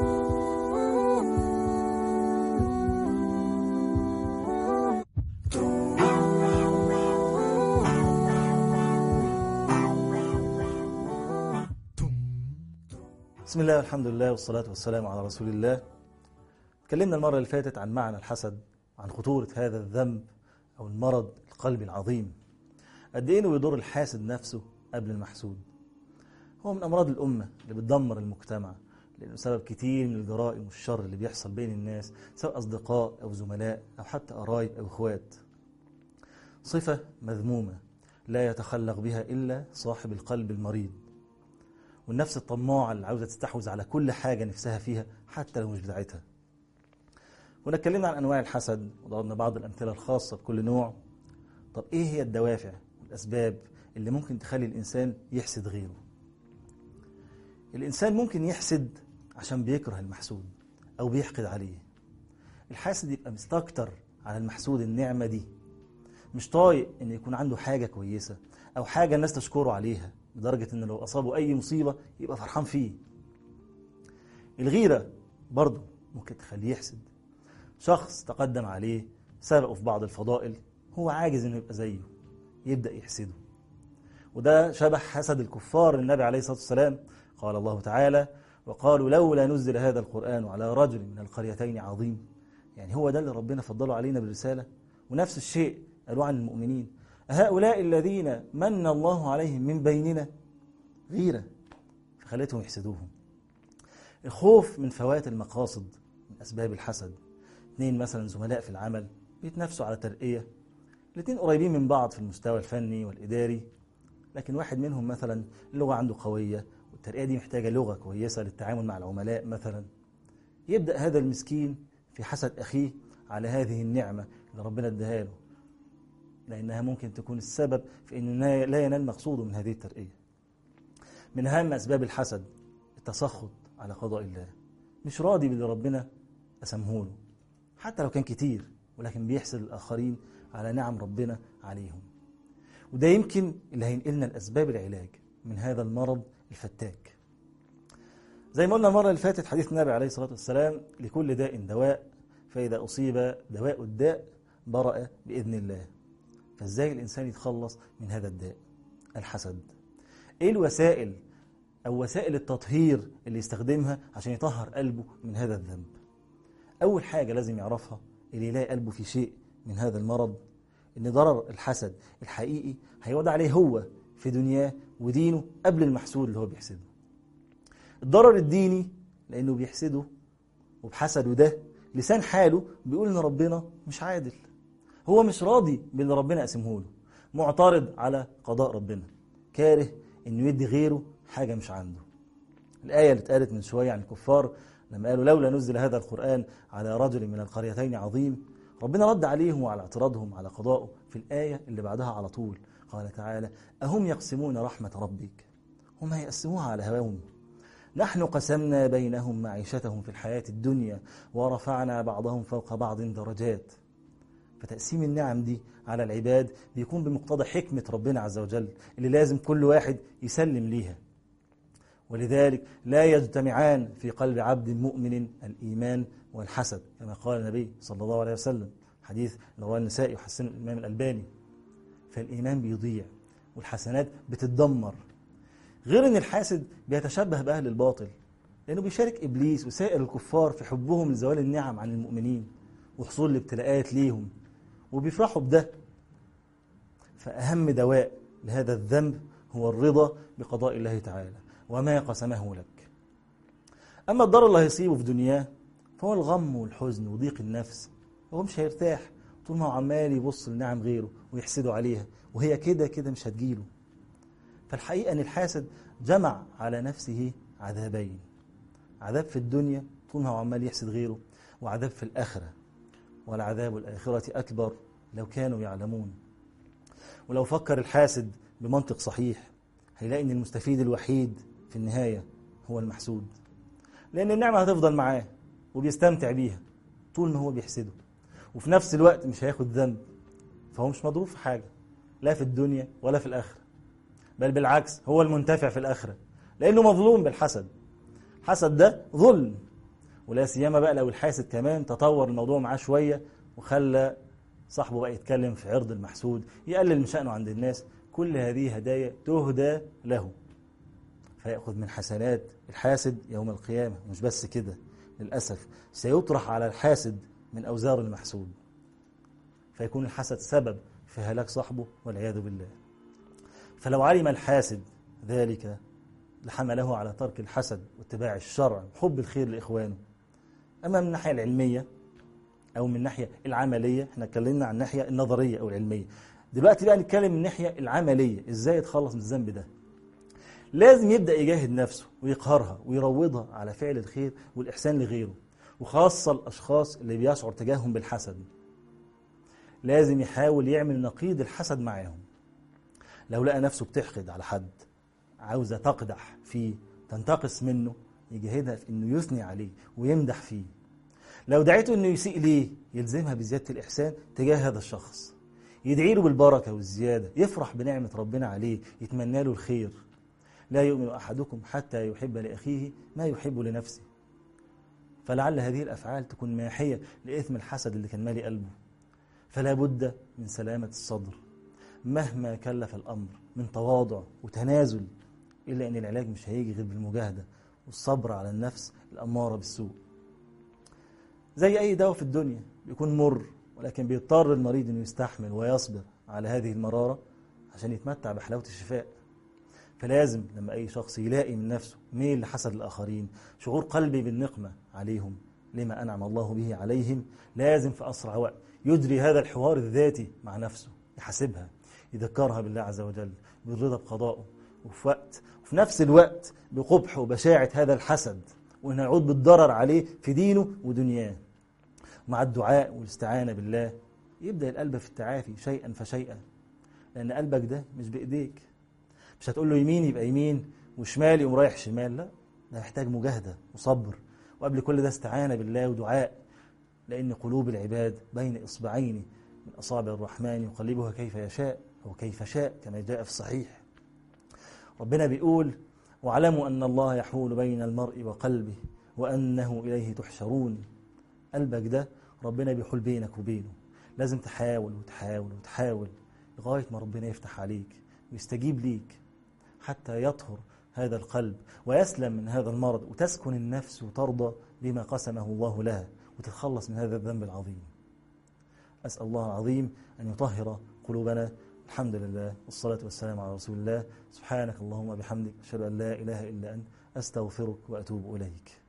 بسم الله والحمد لله والصلاة والسلام على رسول الله تكلمنا المرة اللي فاتت عن معنى الحسد عن خطورة هذا الذنب أو المرض القلبي العظيم قد إيه إنه بيضر الحاسد نفسه قبل المحسود هو من أمراض الأمة اللي بتدمر المجتمع لأنه سبب كتير من الجرائم والشر اللي بيحصل بين الناس سواء أصدقاء أو زملاء أو حتى قرايب أو إخوات صفة مذمومة لا يتخلق بها إلا صاحب القلب المريض والنفس الطماعة اللي عاوزة تستحوذ على كل حاجة نفسها فيها حتى لو مش بتاعتها كنا اتكلمنا عن أنواع الحسد وضربنا بعض الأمثلة الخاصة بكل نوع طب إيه هي الدوافع والأسباب اللي ممكن تخلي الإنسان يحسد غيره الإنسان ممكن يحسد عشان بيكره المحسود أو بيحقد عليه الحاسد يبقى مستكتر على المحسود النعمة دي مش طايق إن يكون عنده حاجة كويسة أو حاجة الناس تشكره عليها لدرجة إن لو أصابه أي مصيبة يبقى فرحان فيه الغيرة برضه ممكن تخليه يحسد شخص تقدم عليه سبقه في بعض الفضائل هو عاجز إنه يبقى زيه يبدأ يحسده وده شبه حسد الكفار النبي عليه الصلاة والسلام قال الله تعالى وقالوا لولا نزل هذا القرآن على رجل من القريتين عظيم يعني هو ده اللي ربنا فضله علينا بالرسالة ونفس الشيء قالوا عن المؤمنين هؤلاء الذين من الله عليهم من بيننا غيرة فخلتهم يحسدوهم الخوف من فوات المقاصد من أسباب الحسد اثنين مثلا زملاء في العمل بيتنافسوا على ترقية الاثنين قريبين من بعض في المستوى الفني والإداري لكن واحد منهم مثلا اللغة عنده قوية والترقية دي محتاجة لغة كويسة للتعامل مع العملاء مثلا يبدأ هذا المسكين في حسد أخيه على هذه النعمة اللي ربنا اداها له لأنها ممكن تكون السبب في أنه لا ينال مقصوده من هذه الترقية من أهم أسباب الحسد التسخط على قضاء الله مش راضي باللي ربنا قسمه له حتى لو كان كتير ولكن بيحسد الآخرين على نعم ربنا عليهم وده يمكن اللي هينقلنا لأسباب العلاج من هذا المرض الفتاك زي ما قلنا المرة اللي فاتت حديث النبي عليه الصلاة والسلام لكل داء دواء فإذا أصيب دواء الداء برأ بإذن الله فازاي الانسان يتخلص من هذا الداء الحسد ايه الوسائل او وسائل التطهير اللي يستخدمها عشان يطهر قلبه من هذا الذنب اول حاجه لازم يعرفها اللي يلاقي قلبه في شيء من هذا المرض ان ضرر الحسد الحقيقي هيوضع عليه هو في دنياه ودينه قبل المحسود اللي هو بيحسده الضرر الديني لانه بيحسده وبحسده ده لسان حاله بيقول ان ربنا مش عادل هو مش راضي باللي ربنا قسمه له معترض على قضاء ربنا كاره انه يدي غيره حاجه مش عنده الايه اللي اتقالت من شويه عن الكفار لما قالوا لولا نزل هذا القران على رجل من القريتين عظيم ربنا رد عليهم وعلى اعتراضهم على قضائه في الايه اللي بعدها على طول قال تعالى اهم يقسمون رحمه ربك هم هيقسموها على هواهم نحن قسمنا بينهم معيشتهم في الحياه الدنيا ورفعنا بعضهم فوق بعض درجات فتقسيم النعم دي على العباد بيكون بمقتضى حكمة ربنا عز وجل اللي لازم كل واحد يسلم ليها ولذلك لا يجتمعان في قلب عبد مؤمن الإيمان والحسد كما قال النبي صلى الله عليه وسلم حديث رواه النسائي وحسن الإمام الألباني فالإيمان بيضيع والحسنات بتتدمر غير أن الحاسد بيتشبه بأهل الباطل لأنه بيشارك إبليس وسائر الكفار في حبهم لزوال النعم عن المؤمنين وحصول الابتلاءات ليهم وبيفرحوا بده فأهم دواء لهذا الذنب هو الرضا بقضاء الله تعالى وما قسمه لك أما الضرر اللي هيصيبه في دنياه فهو الغم والحزن وضيق النفس هو مش هيرتاح طول ما هو عمال يبص لنعم غيره ويحسده عليها وهي كده كده مش هتجيله فالحقيقة أن الحاسد جمع على نفسه عذابين عذاب في الدنيا طول ما هو عمال يحسد غيره وعذاب في الآخرة والعذاب الآخرة أكبر لو كانوا يعلمون ولو فكر الحاسد بمنطق صحيح هيلاقي أن المستفيد الوحيد في النهاية هو المحسود لأن النعمة هتفضل معاه وبيستمتع بيها طول ما هو بيحسده وفي نفس الوقت مش هياخد ذنب فهو مش مضروب في حاجة لا في الدنيا ولا في الآخرة بل بالعكس هو المنتفع في الآخرة لأنه مظلوم بالحسد حسد ده ظلم ولا سيما بقى لو الحاسد كمان تطور الموضوع معاه شوية وخلى صاحبه بقى يتكلم في عرض المحسود يقلل من شأنه عند الناس كل هذه هدايا تهدى له فيأخذ من حسنات الحاسد يوم القيامة مش بس كده للأسف سيطرح على الحاسد من أوزار المحسود فيكون الحسد سبب في هلاك صاحبه والعياذ بالله فلو علم الحاسد ذلك لحمله على ترك الحسد واتباع الشرع وحب الخير لإخوانه أما من الناحية العلمية أو من الناحية العملية احنا اتكلمنا عن الناحية النظرية أو العلمية دلوقتي بقى نتكلم من الناحية العملية ازاي يتخلص من الذنب ده لازم يبدأ يجاهد نفسه ويقهرها ويروضها على فعل الخير والإحسان لغيره وخاصة الأشخاص اللي بيشعر تجاههم بالحسد لازم يحاول يعمل نقيض الحسد معاهم لو لقى نفسه بتحقد على حد عاوزة تقدح فيه تنتقص منه يجاهدها في انه يثني عليه ويمدح فيه لو دعيته انه يسيء ليه يلزمها بزيادة الإحسان تجاه هذا الشخص يدعي له بالبركة والزيادة يفرح بنعمة ربنا عليه يتمنى له الخير لا يؤمن أحدكم حتى يحب لأخيه ما يحب لنفسه فلعل هذه الأفعال تكون ماحية لإثم الحسد اللي كان مالي قلبه فلا بد من سلامة الصدر مهما كلف الأمر من تواضع وتنازل إلا أن العلاج مش هيجي غير بالمجاهدة والصبر على النفس الأمارة بالسوء زي أي دواء في الدنيا بيكون مر ولكن بيضطر المريض أنه يستحمل ويصبر على هذه المرارة عشان يتمتع بحلاوة الشفاء فلازم لما أي شخص يلاقي من نفسه ميل لحسد الآخرين شعور قلبي بالنقمة عليهم لما أنعم الله به عليهم لازم في أسرع وقت يجري هذا الحوار الذاتي مع نفسه يحاسبها يذكرها بالله عز وجل بالرضا بقضائه وفي وقت وفي نفس الوقت بقبح وبشاعة هذا الحسد وإنه يعود بالضرر عليه في دينه ودنياه مع الدعاء والاستعانة بالله يبدأ القلب في التعافي شيئا فشيئا لأن قلبك ده مش بإيديك مش هتقول له يمين يبقى يمين وشمال يقوم رايح شمال لا ده يحتاج مجاهدة وصبر وقبل كل ده استعانة بالله ودعاء لأن قلوب العباد بين إصبعين من أصابع الرحمن يقلبها كيف يشاء أو كيف شاء كما جاء في الصحيح ربنا بيقول واعلموا أن الله يحول بين المرء وقلبه وأنه إليه تحشرون قلبك ده ربنا بيحول بينك وبينه لازم تحاول وتحاول وتحاول لغاية ما ربنا يفتح عليك ويستجيب ليك حتى يطهر هذا القلب ويسلم من هذا المرض وتسكن النفس وترضى بما قسمه الله لها وتتخلص من هذا الذنب العظيم أسأل الله العظيم أن يطهر قلوبنا الحمد لله والصلاة والسلام على رسول الله سبحانك اللهم بحمدك أشهد أن لا إله إلا أنت أستغفرك وأتوب إليك